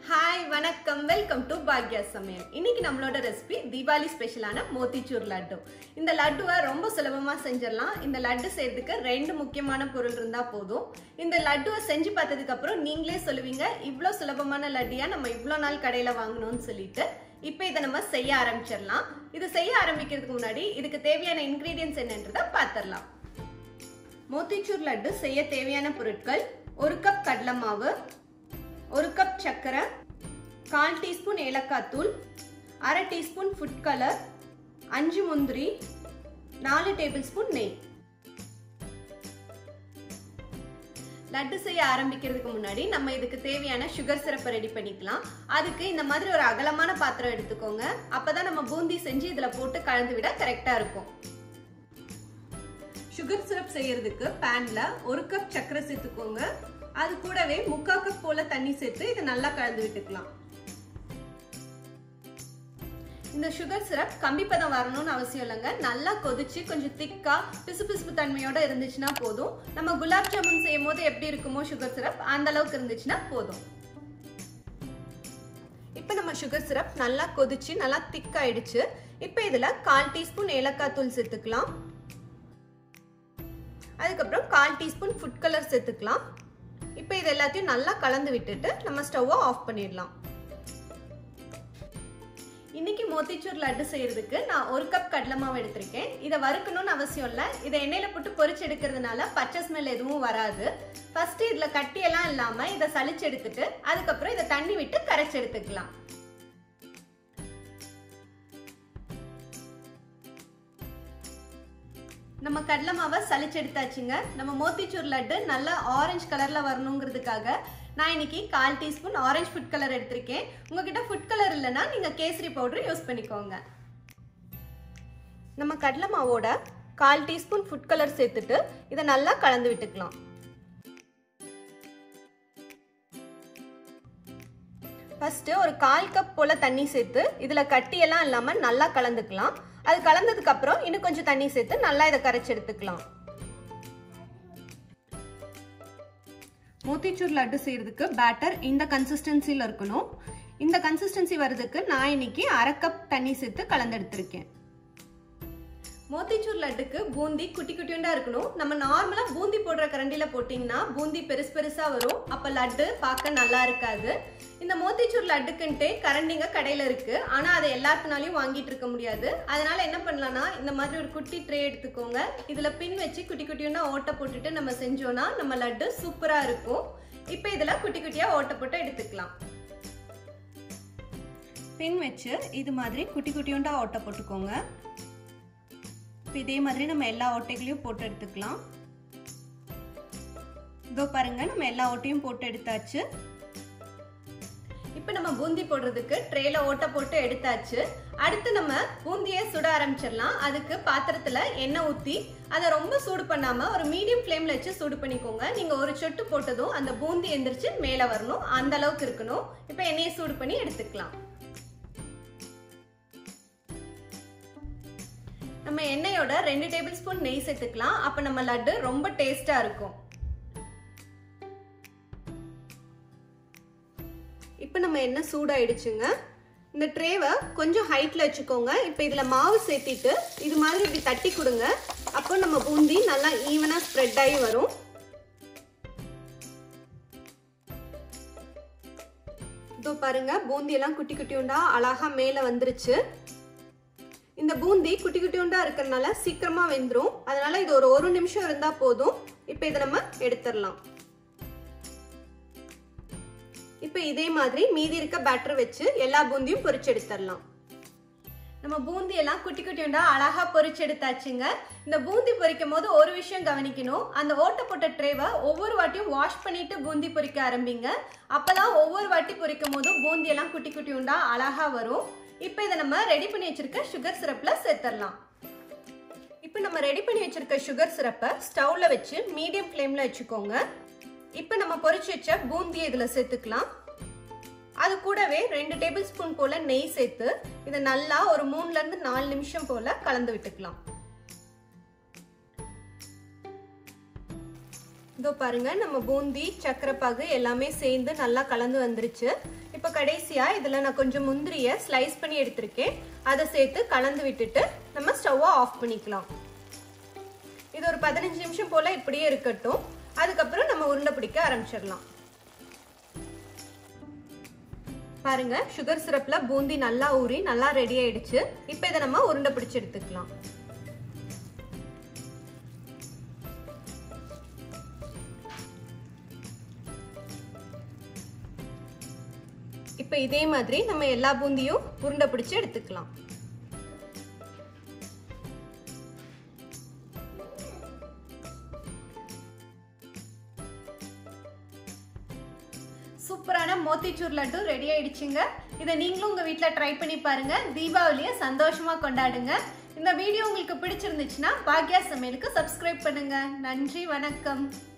hi வணக்கம் welcome to Bhagya சமையல் இன்னைக்கு நம்மளோட ரெசிபி தீபாவளி ஸ்பெஷலான மோத்திச்சூர் லட்டு இந்த லட்டுவை ரொம்ப சுலபமா செஞ்சிடலாம் இந்த லட்டு செய்யறதுக்கு ரெண்டு முக்கியமான பொருள் இருந்தா போதும் இந்த லட்டுவை செஞ்சு பார்த்ததுக்கு அப்புறம் நீங்களே சொல்லுவீங்க இவ்வளோ சுலபமான லட்டியா நம்ம இவ்வளோ நாள் கடையில வாங்கணும்னு சொல்லிட்டு இப்போ இதை நம்ம செய்ய ஆரம்பிச்சிடலாம் இது செய்ய ஆரம்பிக்கிறதுக்கு முன்னாடி இதுக்கு தேவையான இன்கிரீடியன்ஸ் என்னன்றதை பார்த்துடலாம் மோத்திச்சூர் லட்டு செய்ய தேவையான பொருட்கள் ஒரு கப் கடலை மாவு ஒரு கப் சர்க்கரை கால் டீஸ்பூன் ஏலக்காய் தூள் அரை டீஸ்பூன் ஃபுட் கலர் அஞ்சு முந்திரி நாலு டேபிள் ஸ்பூன் நெய் லட்டு செய்ய ஆரம்பிக்கிறதுக்கு முன்னாடி நம்ம இதுக்கு தேவையான சுகர் சிரப்பை ரெடி பண்ணிக்கலாம் அதுக்கு இந்த மாதிரி ஒரு அகலமான பாத்திரம் எடுத்துக்கோங்க அப்பதான் நம்ம பூந்தி செஞ்சு இதுல போட்டு கலந்து விட கரெக்டா இருக்கும் சுகர் சிரப் செய்யறதுக்கு பேன்ல ஒரு கப் சர்க்கரை சேர்த்துக்கோங்க அது கூடவே முக்கால் கப் போல தண்ணி சேர்த்து இதை நல்லா கலந்து விட்டுக்கலாம் இந்த சுகர் சிரப் கம்பி பதம் வரணும்னு அவசியம் இல்லைங்க நல்லா கொதிச்சு கொஞ்சம் திக்கா பிசுபிசுப்பு தன்மையோட இருந்துச்சுன்னா போதும் நம்ம குலாப் ஜாமுன் செய்யும் போது எப்படி இருக்குமோ சுகர் சிரப் அந்த அளவுக்கு இருந்துச்சுன்னா போதும் இப்போ நம்ம சுகர் சிரப் நல்லா கொதிச்சு நல்லா திக்காயிடுச்சு இப்போ இதில் கால் டீஸ்பூன் ஏலக்காய் தூள் சேர்த்துக்கலாம் அதுக்கப்புறம் கால் டீஸ்பூன் ஃபுட் கலர் சேர்த்துக்கலாம் இப்போ இது எல்லாத்தையும் நல்லா கலந்து விட்டுட்டு நம்ம ஸ்டவ்வை ஆஃப் பண்ணிடலாம் இன்னைக்கு மோத்திச்சூர் லட்டு செய்யறதுக்கு நான் ஒரு கப் கடலை மாவு எடுத்திருக்கேன் இதை வறுக்கணும்னு அவசியம் இல்லை இதை எண்ணெயில போட்டு பொரிச்சு எடுக்கிறதுனால பச்சை ஸ்மெல் எதுவும் வராது ஃபர்ஸ்ட் இதுல கட்டியெல்லாம் இல்லாம இதை சளிச்சு எடுத்துட்டு அதுக்கப்புறம் இதை தண்ணி விட்டு கரைச்சி எடுத்துக்கலாம் நம்ம கடலை மாவை சளிச்சு எடுத்தாச்சுங்க நம்ம மோத்திச்சூர் லட்டு நல்லா ஆரஞ்சு கலர்ல வரணுங்கிறதுக்காக நான் இன்னைக்கு கால் டீஸ்பூன் ஆரஞ்சு ஃபுட் கலர் எடுத்திருக்கேன் உங்ககிட்ட ஃபுட் கலர் இல்லைன்னா நீங்க கேசரி பவுடர் யூஸ் பண்ணிக்கோங்க நம்ம கடலை மாவோட கால் டீஸ்பூன் ஃபுட் கலர் சேர்த்துட்டு இதை நல்லா கலந்து விட்டுக்கலாம் ஃபர்ஸ்ட் ஒரு கால் கப் போல தண்ணி சேர்த்து இதுல கட்டியெல்லாம் இல்லாம நல்லா கலந்துக்கலாம் அது கலந்ததுக்கு அப்புறம் இன்னும் கொஞ்சம் தண்ணி சேர்த்து நல்லா இதை கரைச்சி எடுத்துக்கலாம் மோத்திச்சூர் லட்டு செய்யறதுக்கு பேட்டர் இந்த கன்சிஸ்டன்சியில் இருக்கணும் இந்த கன்சிஸ்டன்சி வர்றதுக்கு நான் இன்னைக்கு அரை கப் தண்ணி சேர்த்து கலந்து எடுத்திருக்கேன் மோத்திச்சூர் லட்டுக்கு பூந்தி குட்டி குட்டியுண்டா இருக்கணும் நம்ம நார்மலா பூந்தி போடுற கரண்டில போட்டிங்கன்னா பூந்தி பெருசு பெருசா வரும் அப்ப லட்டு பார்க்க நல்லா இருக்காது இந்த மோத்திச்சூர் லட்டுக்குன்ட்டு கரண்டிங்க கடையில இருக்கு ஆனா அதை எல்லாத்தினாலையும் வாங்கிட்டு இருக்க முடியாது அதனால என்ன பண்ணலாம்னா இந்த மாதிரி ஒரு குட்டி ட்ரே எடுத்துக்கோங்க இதுல பின் வச்சு குட்டி குட்டியுண்டா ஓட்டை போட்டுட்டு நம்ம செஞ்சோம்னா நம்ம லட்டு சூப்பரா இருக்கும் இப்போ இதுல குட்டி குட்டியா ஓட்டை போட்டு எடுத்துக்கலாம் பின் வச்சு இது மாதிரி குட்டி குட்டியுண்டா ஓட்டை போட்டுக்கோங்க இப்போ இதே மாதிரி நம்ம எல்லா ஓட்டைகளையும் போட்டு எடுத்துக்கலாம் இதோ பாருங்க நம்ம எல்லா ஓட்டையும் போட்டு எடுத்தாச்சு இப்போ நம்ம பூந்தி போடுறதுக்கு ட்ரேல ஓட்டை போட்டு எடுத்தாச்சு அடுத்து நம்ம பூந்தியை சுட ஆரம்பிச்சிடலாம் அதுக்கு பாத்திரத்துல எண்ணெய் ஊத்தி அதை ரொம்ப சூடு பண்ணாம ஒரு மீடியம் ஃப்ளேம்ல வச்சு சூடு பண்ணிக்கோங்க நீங்க ஒரு சொட்டு போட்டதும் அந்த பூந்தி எந்திரிச்சு மேல வரணும் அந்த அளவுக்கு இருக்கணும் இப்போ எண்ணெயை சூடு பண்ணி எடுத்துக்கலாம் நம்ம எண்ணெயோட ரெண்டு டேபிள் ஸ்பூன் நெய் சேர்த்துக்கலாம் அப்ப நம்ம லட்டு ரொம்ப டேஸ்டா இருக்கும் இப்போ நம்ம எண்ணெய் சூடாயிடுச்சுங்க இந்த ட்ரேவை கொஞ்சம் ஹைட்ல வச்சுக்கோங்க இப்போ இதுல மாவு சேர்த்திட்டு இது மாதிரி இப்படி தட்டி கொடுங்க அப்போ நம்ம பூந்தி நல்லா ஈவனா ஸ்ப்ரெட் ஆகி வரும் இதோ பாருங்க பூந்தி எல்லாம் குட்டி குட்டி உண்டா அழகா மேல வந்துருச்சு இந்த பூந்தி குட்டி குட்டி உண்டா இருக்கிறதுனால சீக்கிரமா வெந்துடும் அதனால இது ஒரு ஒரு நிமிஷம் இருந்தா போதும் இப்போ இதை நம்ம எடுத்துடலாம் இப்போ இதே மாதிரி மீதி இருக்க பேட்டர் வச்சு எல்லா பூந்தியும் பொரிச்சு எடுத்துடலாம் நம்ம பூந்தி எல்லாம் குட்டி குட்டி உண்டா அழகா பொரிச்சு எடுத்தாச்சுங்க இந்த பூந்தி பொரிக்கும் போது ஒரு விஷயம் கவனிக்கணும் அந்த ஓட்ட போட்ட ட்ரேவை ஒவ்வொரு வாட்டியும் வாஷ் பண்ணிட்டு பூந்தி பொரிக்க ஆரம்பிங்க அப்பதான் ஒவ்வொரு வாட்டி பொரிக்கும் போதும் பூந்தி எல்லாம் குட்டி குட்டி உண்டா அழகா வரும் இப்போ இதை நம்ம ரெடி பண்ணி வச்சிருக்க சுகர் சிரப்ல சேர்த்துடலாம் இப்போ நம்ம ரெடி பண்ணி வச்சிருக்க சுகர் சிரப்பை ஸ்டவ்ல வச்சு மீடியம் ஃப்ளேம்ல வச்சுக்கோங்க இப்போ நம்ம பொரிச்சு வச்ச பூந்தி இதில் சேர்த்துக்கலாம் அது கூடவே ரெண்டு டேபிள் ஸ்பூன் போல நெய் சேர்த்து இதை நல்லா ஒரு மூணுல இருந்து நாலு நிமிஷம் போல கலந்து விட்டுக்கலாம் இதோ பாருங்க நம்ம பூந்தி சக்கரைப்பாகு எல்லாமே சேர்ந்து நல்லா கலந்து வந்துருச்சு இப்போ கடைசியா இதுல நான் கொஞ்சம் முந்திரிய ஸ்லைஸ் பண்ணி எடுத்திருக்கேன் அதை சேர்த்து கலந்து விட்டுட்டு நம்ம ஸ்டவ்வை ஆஃப் பண்ணிக்கலாம் இது ஒரு பதினஞ்சு நிமிஷம் போல இப்படியே இருக்கட்டும் அதுக்கப்புறம் நம்ம உருண்டை பிடிக்க ஆரம்பிச்சிடலாம் பாருங்க சுகர் சிரப்ல பூந்தி நல்லா ஊறி நல்லா ரெடி ஆயிடுச்சு இப்போ இதை நம்ம உருண்டை பிடிச்சு எடுத்துக்கலாம் இப்போ இதே மாதிரி நம்ம எல்லா பூந்தியும் உருண்டை பிடிச்சு எடுத்துக்கலாம் சூப்பரான மோத்திச்சூர் லட்டு ரெடி ஆயிடுச்சுங்க இதை நீங்களும் உங்க வீட்டில் ட்ரை பண்ணி பாருங்க தீபாவளியை சந்தோஷமா கொண்டாடுங்க இந்த வீடியோ உங்களுக்கு பிடிச்சிருந்துச்சுன்னா பாக்யா சமையலுக்கு சப்ஸ்கிரைப் பண்ணுங்க நன்றி வணக்கம்